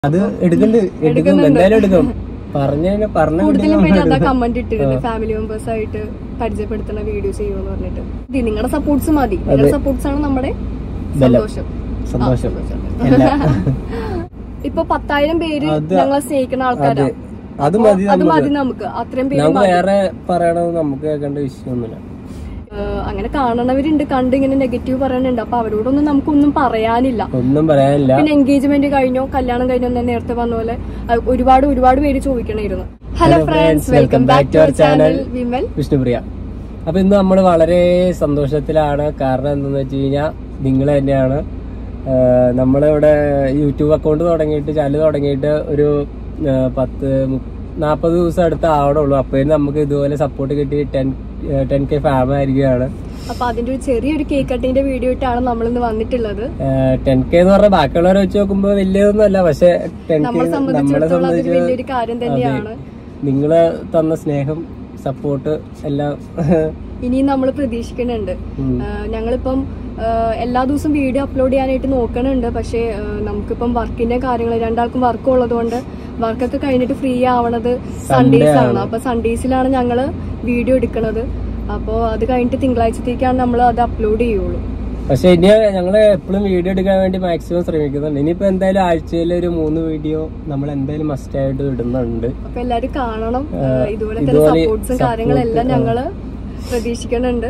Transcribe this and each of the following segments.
അത് എടുക്കണ്ട് എടുക്കും എന്തായാലും എടുക്കും പറഞ്ഞു പറഞ്ഞു കൂടുതലും പേര് അതാ കമന്റ് ഇട്ടിരുന്നു ഫാമിലി മെമ്പേഴ്സ് ആയിട്ട് പരിചയപ്പെടുത്തുന്ന വീഡിയോസ് ചെയ്യുമെന്ന് പറഞ്ഞിട്ട് ഇത് നിങ്ങളുടെ സപ്പോർട്ട്സ് മതി നിങ്ങളുടെ സപ്പോർട്ട്സ് ആണ് നമ്മുടെ സന്തോഷം സന്തോഷം ആ, എല്ലാ ഇപ്പൊ പത്തായിരം പേര് അത് ഞങ്ങളെ സ്നേഹിക്കുന്ന ആൾക്കാരാ അത് അത് മതി അത് മതി നമുക്ക് അത്രയും പേര് നമുക്ക് വേറെ പറയണത് നമുക്ക് കേൾക്കേണ്ട വിഷയമൊന്നുമില്ല ഏഹ് അങ്ങനെ കാണണവരുണ്ട് കണ്ട് ഇങ്ങനെ നെഗറ്റീവ് പറയുന്നുണ്ട് അപ്പൊ അവരോടൊന്നും നമുക്കൊന്നും പറയാനില്ല ഒന്നും പറയാനില്ല പിന്നെ എൻഗേജ്മെന്റ് കഴിഞ്ഞോ കല്യാണം കഴിഞ്ഞോ എന്ന് നേരത്തെ പറഞ്ഞ പോലെ അഹ് ഒരുപാട് ഒരുപാട് പേര് ചോദിക്കണമായിരുന്നു hello friends welcome back to our channel Vimal Vishnupriya അപ്പൊ ഇന്ന് നമ്മൾ വളരെ സന്തോഷത്തിലാണ് കാരണം എന്താന്ന് വെച്ച് കഴിഞ്ഞാൽ നിങ്ങൾ തന്നെയാണ് ആഹ് നമ്മളിവിടെ യൂട്യൂബ് അക്കൗണ്ട് തുടങ്ങിയിട്ട് ചാനൽ തുടങ്ങിയിട്ട് ഒരു ആഹ് പത്ത് നാൽപ്പത് ദിവസം അടുത്ത് ആവണുള്ളൂ അപ്പോഴും നമുക്ക് ഇതുപോലെ സപ്പോർട്ട് കിട്ടി ടെൻ ടെൻ കെ ഫാം ആയിരിക്കുകയാണ് അപ്പൊ അതിന്റെ ഒരു ചെറിയൊരു കേക്ക് കട്ടിന്റെ വീഡിയോ ഇട്ടാണ് നമ്മൾ ഇന്ന് വന്നിട്ടുള്ളത് ടെൻ കെ എന്ന് പറഞ്ഞാൽ ബാക്കിയുള്ളവരെ വെച്ച് നോക്കുമ്പോൾ വലിയതൊന്നും അല്ല പക്ഷെ ടെൻ കെ നമ്മളെ നമ്മളെ സംബന്ധിച്ചിടത്തോളം അതൊരു സംബന്ധിച്ച് വലിയൊരു കാര്യം തന്നെയാണ് നിങ്ങള് തന്ന സ്നേഹം സപ്പോർട്ട് എല്ലാം ഇനിയും നമ്മൾ പ്രതീക്ഷിക്കുന്നുണ്ട് ഉം. ആഹ് ഞങ്ങളിപ്പം ആഹ് എല്ലാ ദിവസവും വീഡിയോ അപ്ലോഡ് ചെയ്യാനായിട്ട് നോക്കണുണ്ട് പക്ഷേ ആഹ് നമുക്കിപ്പം വർക്കിന്റെ കാര്യങ്ങൾ രണ്ടാൾക്കും വർക്ക് ഉള്ളതുകൊണ്ട് വർക്കൊക്കെ കഴിഞ്ഞിട്ട് ഫ്രീ ആവണത് സൺഡേസ് ആണ് അപ്പൊ സൺഡേസിലാണ് ഞങ്ങള് വീഡിയോ എടുക്കണത് അപ്പോൾ അത് കഴിഞ്ഞിട്ട് തിങ്കളാഴ്ചത്തേക്കാണ് നമ്മൾ അത് അപ്ലോഡ് ചെയ്യുള്ളൂ പക്ഷെ ഇനി ഞങ്ങള് എപ്പോഴും വീഡിയോ എടുക്കാൻ വേണ്ടി മാക്സിമം ശ്രമിക്കുന്നുണ്ട് ഇനിയിപ്പോ എന്തായാലും ആഴ്ചയിൽ ഒരു മൂന്ന് വീഡിയോ നമ്മൾ എന്തായാലും മസ്റ്റ് ആയിട്ട് ഇടുന്നുണ്ട് അപ്പൊ എല്ലാരും കാണണം ആഹ് ഇതുപോലെ തന്നെ ഇതുപോലെ സപ്പോർട്ട്സും support, കാര്യങ്ങളെല്ലാം ഞങ്ങള് പ്രതീക്ഷിക്കുന്നുണ്ട്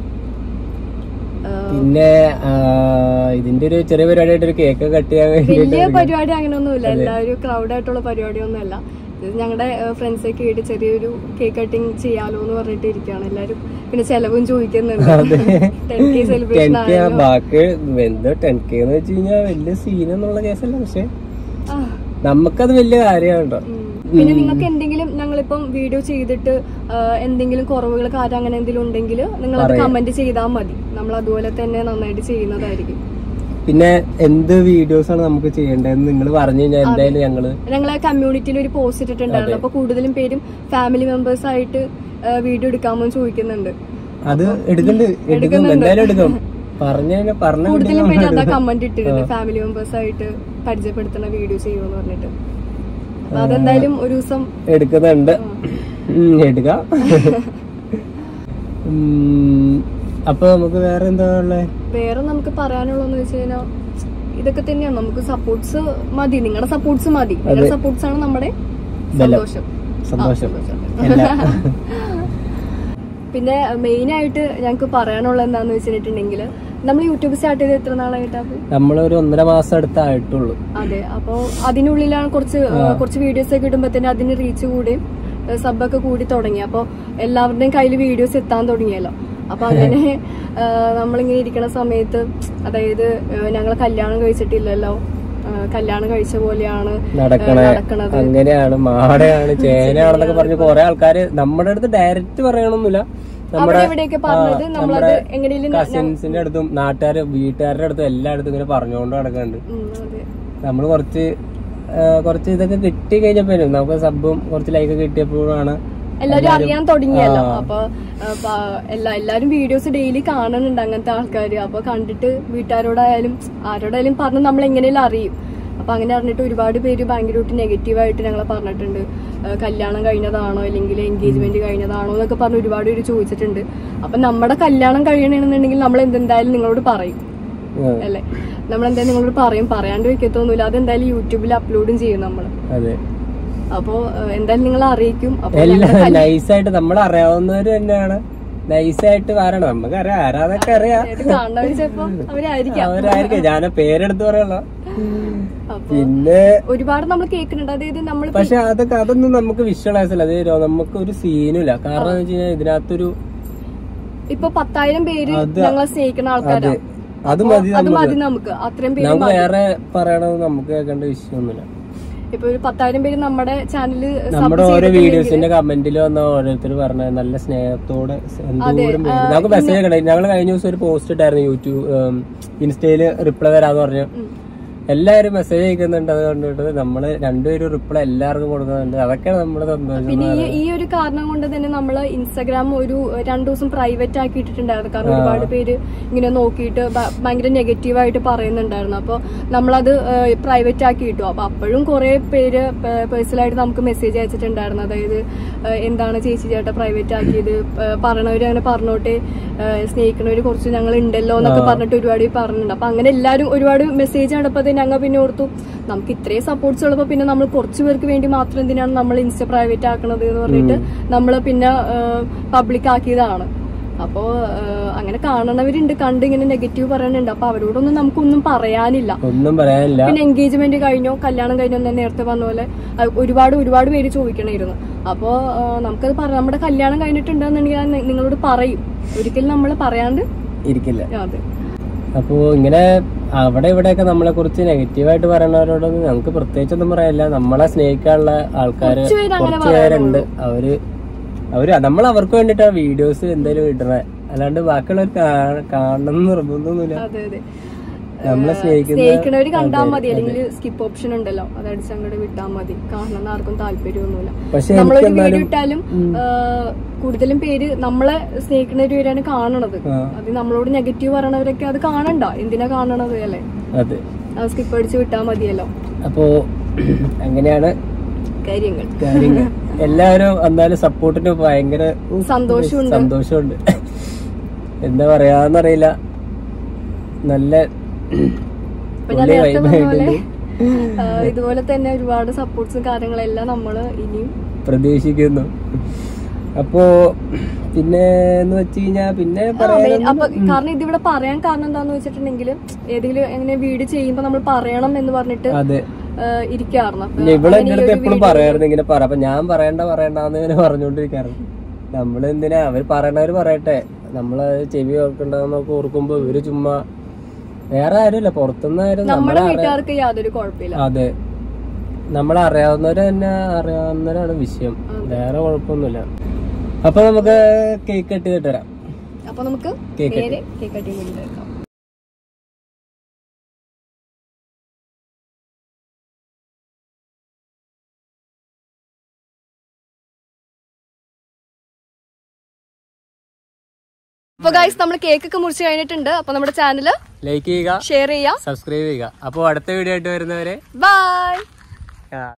ആഹ് പിന്നെ ആ, ഇതിന്റെ ഒരു ചെറിയ പരിപാടിയായിട്ട് ഒരു കേക്ക് കട്ട് ചെയ്യാൻ വേണ്ടിയിട്ട് വലിയ പരിപാടി അങ്ങനെയൊന്നുമില്ല എല്ലാവരും ക്രൗഡ് ആയിട്ടുള്ള പരിപാടിയൊന്നുമല്ല ഇത് ഞങ്ങളുടെ ഫ്രണ്ട്സ് ഒക്കെ ആയിട്ട് ചെറിയൊരു കേക്ക് കട്ടിങ് ചെയ്യാലോ എന്ന് പറഞ്ഞിട്ട് ഇരിക്കുകയാണ് എല്ലാരും പിന്നെ ചെലവും ചോദിക്കുന്നുണ്ട് ten K ten celebration K ബാക്കി എന്തോ ടെൻ കെ എന്ന് വെച്ച് കഴിഞ്ഞാൽ വലിയ സീൻ എന്നുള്ള കേസല്ല പക്ഷെ നമുക്കത് വലിയ കാര്യമാണ് കേട്ടോ പിന്നെ നിങ്ങൾക്ക് എന്തെങ്കിലും ഞങ്ങളിപ്പം വീഡിയോ ചെയ്തിട്ട് ആ, എന്തെങ്കിലും കുറവുകൾ കാര്യം അങ്ങനെ എന്തെങ്കിലും ഉണ്ടെങ്കിൽ നിങ്ങൾ അത് കമന്റ് ചെയ്താൽ മതി നമ്മൾ അതുപോലെ തന്നെ നന്നായിട്ട് ചെയ്യുന്നതായിരിക്കും പിന്നെ എന്ത് വീഡിയോസ് ആണ് നമുക്ക് ചെയ്യേണ്ടതെന്ന് നിങ്ങൾ പറഞ്ഞു കഴിഞ്ഞാൽ എന്തായാലും ഞങ്ങള് ഞങ്ങളെ കമ്മ്യൂണിറ്റിയിൽ ഒരു പോസ്റ്റ് ഇട്ടിട്ടുണ്ടായിരുന്നു അപ്പൊ കൂടുതലും പേരും ഫാമിലി മെമ്പേഴ്സ് ആയിട്ട് വീഡിയോ എടുക്കാമോ എന്ന് ചോദിക്കുന്നുണ്ട് അത് എടുക്കണ്ട് എടുക്കും എന്തായാലും എടുക്കും പറഞ്ഞു കഴിഞ്ഞാൽ പറഞ്ഞ കൂടുതലും പേര് അതാ കമന്റ് ഇട്ടിരുന്നു ഫാമിലി മെമ്പേഴ്സ് ആയിട്ട് പരിചയപ്പെടുത്തുന്ന വീഡിയോ ചെയ്യുമെന്ന് പറഞ്ഞിട്ട് അപ്പൊ അതെന്തായാലും ഒരു ദിവസം എടുക്കുന്നുണ്ട് ഉം, എടുക്കാം ഉം, അപ്പൊ നമുക്ക് വേറെ എന്താ ഉള്ളത് വേറെ നമുക്ക് പറയാനുള്ളതെന്ന് വെച്ച് കഴിഞ്ഞാൽ ഇതൊക്കെ തന്നെയാണ് നമുക്ക് സപ്പോർട്ട്സ് മതി നിങ്ങളുടെ സപ്പോർട്ട്സ് മതി നിങ്ങളുടെ സപ്പോർട്ട്സ് ആണ് നമ്മുടെ സന്തോഷം സന്തോഷം ആ, സന്തോഷം. എല്ലാ പിന്നെ മെയിൻ ആയിട്ട് ഞങ്ങൾക്ക് പറയാനുള്ളത് എന്താന്ന് വെച്ചിട്ടുണ്ടെങ്കിൽ നമ്മൾ യൂട്യൂബ് സ്റ്റാർട്ട് ചെയ്ത് എത്ര നാളായിട്ടാ നമ്മളൊരു ഒന്നര മാസം അടുത്തായിട്ടുള്ളൂ അതെ അപ്പോ അതിനുള്ളിലാണ് കുറച്ച് കുറച്ച് വീഡിയോസ് ഒക്കെ ഇടുമ്പോ അതിന് റീച്ച് കൂടിയും സബൊക്കെ കൂടി തുടങ്ങി അപ്പൊ എല്ലാവരുടെയും കയ്യിൽ വീഡിയോസ് എത്താൻ തുടങ്ങിയല്ലോ അപ്പൊ അങ്ങനെ ആ, നമ്മളിങ്ങനെ ഇരിക്കുന്ന സമയത്ത് അതായത് ഞങ്ങൾ കല്യാണം കഴിച്ചിട്ടില്ലല്ലോ ആ, കല്യാണം കഴിച്ച പോലെയാണ് നടക്കണേ നടക്കണത് അങ്ങനെയാണ് മാടയാണ് ചേനയാണെന്നൊക്കെ പറഞ്ഞ് കൊറേ ആൾക്കാര് നമ്മുടെ അടുത്ത് ഡയറക്റ്റ് പറയണമെന്നില്ല നമ്മുടെ അവിടെ ഇവിടെയൊക്കെ പറഞ്ഞത് നമ്മളത് എങ്ങനെയും കസിൻസിന്റെ അടുത്തും നാട്ടുകാര് വീട്ടുകാരുടെ അടുത്തും എല്ലായിടത്തും ഇങ്ങനെ പറഞ്ഞുകൊണ്ട് നടക്കുന്നുണ്ട് അതെ നമ്മൾ കുറച്ച് ആ, കുറച്ച് ഇതൊക്കെ കിട്ടി കഴിഞ്ഞപ്പോഴും നമുക്ക് സബും കുറച്ച് ലൈക്ക് കിട്ടിയപ്പോഴാണ് എല്ലാരും അറിയാൻ തുടങ്ങിയല്ലോ അപ്പൊ ആ, പ- എല്ലാ എല്ലാരും വീഡിയോസ് ഡെയിലി കാണുന്നുണ്ട് അങ്ങനത്തെ ആൾക്കാര് അപ്പൊ കണ്ടിട്ട് വീട്ടുകാരോടായാലും ആരോടായാലും പറഞ്ഞ് നമ്മൾ എങ്ങനെയും അറിയും അപ്പൊ അങ്ങനെ അറിഞ്ഞിട്ട് ഒരുപാട് പേര് ഭയങ്കരമായിട്ട് നെഗറ്റീവായിട്ട് ഞങ്ങളെ പറഞ്ഞിട്ടുണ്ട് ആ, കല്യാണം കഴിഞ്ഞതാണോ അല്ലെങ്കിൽ എൻഗേജ്മെന്റ് കഴിഞ്ഞതാണോ എന്നൊക്കെ പറഞ്ഞ് ഒരുപാട് പേര് ചോദിച്ചിട്ടുണ്ട് അപ്പൊ നമ്മുടെ കല്യാണം കഴിയണമെന്നുണ്ടെങ്കിൽ നമ്മൾ എന്തെന്തായാലും നിങ്ങളോട് പറയും ഉം, അല്ലേ നമ്മൾ എന്തായാലും നിങ്ങളോട് പറയും പറയാണ്ട് വെക്കത്തൊന്നുമില്ല അതെന്തായാലും യൂട്യൂബിൽ അപ്ലോഡും ചെയ്യും നമ്മൾ അതെ അപ്പോ ആ, എന്തായാലും നിങ്ങളെ അറിയിക്കും അപ്പൊ എല്ലാം നൈസായിട്ട് നമ്മൾ അറിയാവുന്നവര് തന്നെയാണ് നൈസായിട്ട് വരണം നമുക്ക് അറിയാം ആരാതൊക്കെ അറിയാം ഇത് കാണുന്നവര് ചിലപ്പോ അവരായിരിക്കാം അവരായിരിക്കും ഞാൻ പേരെടുത്ത് പറയണ അപ്പൊ പിന്നെ ഒരുപാട് നമ്മൾ കേൾക്കുന്നുണ്ട് അതായത് നമ്മൾ പക്ഷെ അതൊക്കെ അതൊന്നും നമുക്ക് വിഷ്വലൈസ് അല്ല അത് നമുക്ക് ഒരു സീനുമില്ല കാരണം എന്ന് വെച്ച് കഴിഞ്ഞാൽ ഇതിനകത്തൊരു ഇപ്പൊ പത്തായിരം പേര് ഞങ്ങളെ സ്നേഹിക്കുന്ന ആൾക്കാരാ അതെ അത് മതി അത് മതി നമുക്ക് അത്രയും പേര് നമുക്ക് വേറെ പറയണത് നമുക്ക് കേൾക്കേണ്ട വിഷയമൊന്നുമില്ല ഇപ്പൊ ഒരു പത്തായിരം പേര് നമ്മുടെ ചാനലില് നമ്മുടെ ഓരോ വീഡിയോസിന്റെ കമന്റിൽ വന്ന ഓരോരുത്തർ പറഞ്ഞ നല്ല സ്നേഹത്തോടെ എന്തോരം പേര് നമുക്ക് മെസ്സേജ് കണ്ടു ഞങ്ങൾ കഴിഞ്ഞ ദിവസം ഒരു പോസ്റ്റ് ഇട്ടായിരുന്നു യൂട്യൂബ് ഇൻസ്റ്റയില് റിപ്ലൈ തരാന്ന് പറഞ്ഞു എല്ലാവരും മെസ്സേജ് അയക്കുന്നുണ്ട് അത് കണ്ടിട്ട് നമ്മള് രണ്ടുപേരും റിപ്ലൈ എല്ലാവർക്കും കൊടുക്കുന്നുണ്ട് അതൊക്കെയാണ് നമ്മുടെ സന്തോഷം പിന്നെ ഈ ഈ ഒരു കാരണം കൊണ്ട് തന്നെ നമ്മൾ ഇൻസ്റ്റാഗ്രാം ഒരു രണ്ടു ദിവസം പ്രൈവറ്റ് ആക്കി ഇട്ടിട്ടുണ്ടായിരുന്നു കാരണം ഒരുപാട് പേര് ഇങ്ങനെ നോക്കിയിട്ട് ഭ- ഭയങ്കര നെഗറ്റീവായിട്ട് പറയുന്നുണ്ടായിരുന്നു അപ്പോൾ നമ്മളത് പ്രൈവറ്റ് ആക്കി ഇട്ടു അപ്പൊ അപ്പോഴും കുറെ പേര് പേഴ്സണലായിട്ട് നമുക്ക് മെസ്സേജ് അയച്ചിട്ടുണ്ടായിരുന്നു അതായത് ഏഹ്, എന്താണ് ചേച്ചി ചേട്ടാ പ്രൈവറ്റ് ആക്കിയത് ഏഹ്, പറയണവര് അങ്ങനെ പറഞ്ഞോട്ടെ ഏഹ്, സ്നേഹിക്കണവര് കുറച്ച് ഞങ്ങൾ ഉണ്ടല്ലോ എന്നൊക്കെ പറഞ്ഞിട്ട് ഒരുപാട് പേര് പറഞ്ഞിട്ടുണ്ട് അപ്പൊ അങ്ങനെ എല്ലാവരും ഒരുപാട് മെസ്സേജ് കണ്ടപ്പോൾ ഞങ്ങൾ പിന്നെ ഓർത്തു നമുക്ക് ഇത്രയും സപ്പോർട്ട്സ് ഉള്ളപ്പോൾ പിന്നെ നമ്മൾ കുറച്ച് പേർക്ക് വേണ്ടി മാത്രം എന്തിനാണ് നമ്മൾ ഇൻസ്റ്റ പ്രൈവറ്റ് ആക്കണത് എന്ന് പറഞ്ഞിട്ട് നമ്മൾ പിന്നെ പബ്ലിക് ആക്കിയതാണ് അപ്പോ ഏഹ്, അങ്ങനെ കാണണവരുണ്ട് കണ്ട് ഇങ്ങനെ നെഗറ്റീവ് പറയാനുണ്ട് അപ്പൊ അവരോടൊന്നും നമുക്കൊന്നും പറയാനില്ല ഒന്നും പറയാനില്ല പിന്നെ എൻഗേജ്മെന്റ് കഴിഞ്ഞോ കല്യാണം കഴിഞ്ഞോ എന്ന് നേരത്തെ പറഞ്ഞ പോലെ അഹ് ഒരുപാട് ഒരുപാട് പേര് ചോദിക്കണമായിരുന്നു അപ്പോ ഏഹ്, നമുക്കത് പറ നമ്മുടെ കല്യാണം കഴിഞ്ഞിട്ടുണ്ടെന്നുണ്ടെങ്കിൽ ഞാൻ നി- നിങ്ങളോട് പറയും ഒരിക്കലും നമ്മൾ പറയാണ്ട് ഇരിക്കില്ല അതെ അപ്പോ ഇങ്ങനെ അവിടെ ഇവിടെയൊക്കെ നമ്മളെ കുറിച്ച് നെഗറ്റീവായിട്ട് പറയുന്നവരോടൊന്നും നമുക്ക് പ്രത്യേകിച്ചൊന്നും പറയാനില്ല നമ്മളെ സ്നേഹിക്കാനുള്ള ആൾക്കാര് കുറച്ച് പേര് അങ്ങനെ കുറച്ച് പേരുണ്ട് അവര് അവര് നമ്മൾ അവർക്ക് വേണ്ടിട്ടാണ് വീഡിയോസ് എന്തായാലും ഇടണേ അല്ലാണ്ട് ബാക്കിയുള്ളവർ കാണണം എന്ന് നിർബന്ധമൊന്നുമില്ല അതെ അതെ നമ്മളെ സ്നേഹിക്കുന്ന സ്നേഹിക്കണവര് കണ്ടാൽ മതി അല്ലെങ്കിൽ സ്കിപ്പ് ഓപ്ഷൻ ഉണ്ടല്ലോ അത് അടിച്ച് അങ്ങോട്ട് വിട്ടാൽ മതി കാണണം ആർക്കും താല്പര്യമൊന്നുമില്ല പക്ഷെ നമ്മളൊരു വീഡിയോ ഇട്ടാലും ആ, കൂടുതലും പേര് നമ്മളെ സ്നേഹിക്കുന്നവരാണ് കാണണത് ആ. അത് നമ്മളോട് നെഗറ്റീവ് പറയണവരൊക്കെ അത് കാണണ്ട എന്തിനാ കാണണത് അല്ലേ അതെ അത് സ്കിപ്പ് അടിച്ച് വിട്ടാൽ മതിയല്ലോ അപ്പോ അങ്ങനെയാണ് കാര്യങ്ങൾ കാര്യങ്ങൾ എല്ലാവരും എന്നാലും സപ്പോർട്ടിന് ഭയങ്കര സന്തോഷമുണ്ട് സന്തോഷമുണ്ട് എന്താ പറയാന്നറിയില്ല നല്ല ഇപ്പൊ ഞാൻ നേരത്തെ പറഞ്ഞ പോലെ ആ, ഇതുപോലെ തന്നെ ഒരുപാട് സപ്പോർട്ട്സും കാര്യങ്ങളെല്ലാം നമ്മള് ഇനിയും പ്രതീക്ഷിക്കുന്നു അപ്പോ പിന്നെ എന്ന് വെച്ച് കഴിഞ്ഞാ പിന്നെ ആ, പറയാൻ main- അപ്പൊ കാരണം ഇതിവിടെ പറയാൻ കാരണം എന്താന്ന് വെച്ചിട്ടുണ്ടെങ്കിൽ ഏതെങ്കിലും എങ്ങനെ വീട് ചെയ്യുമ്പോ നമ്മൾ പറയണം എന്ന് പറഞ്ഞിട്ട് അതെ ആ, ഇരിക്കാറുണ്ട് അപ്പൊ പിന്നെ ഇവിടെ അങ്ങനെ എന്റെ ഈ അടുത്ത് ഒരു എപ്പോഴും video- പറയാറുണ്ട് ഇങ്ങനെ പറ അപ്പൊ ഞാൻ പറയണ്ട പറയണ്ടെന്ന് ഇങ്ങനെ പറഞ്ഞോണ്ടിരിക്കാറുണ്ട് നമ്മൾ എന്തിനാ അവര് പറയണവര് പറയട്ടെ നമ്മള് ചെവി ഓർക്കണ്ടെന്നൊക്കെ ഓർക്കുമ്പോ ഇവര് ചുമ്മാ വേറെ ആരുമില്ല പുറത്തുനിന്ന് ആരും നമ്മുടെ നമ്മളെ അറിയാ- വീട്ടുകാർക്ക് യാതൊരു കുഴപ്പമില്ല അതെ നമ്മളെ അറിയാവുന്നവര് തന്നെ അറിയാവുന്നവരാണ് വിഷയം വേറെ കുഴപ്പമൊന്നുമില്ല അപ്പൊ നമുക്ക് കേക്ക് കട്ട് ചെയ്തിട്ട് വരാം അപ്പൊ നമുക്ക് കേക്ക് നേരെ കേക്ക് കട്ടിങ് വീട്ടിലേക്കാം അപ്പൊ ഗൈസ് നമ്മൾ കേക്ക് ഒക്കെ മുറിച്ച് കഴിഞ്ഞിട്ടുണ്ട് അപ്പൊ നമ്മുടെ ചാനല് ലൈക്ക് ചെയ്യുക ഷെയർ ചെയ്യാം സബ്സ്ക്രൈബ് ചെയ്യുക അപ്പോൾ അടുത്ത വീഡിയോ ആയിട്ട് വരുന്നവരെ ബൈ ആ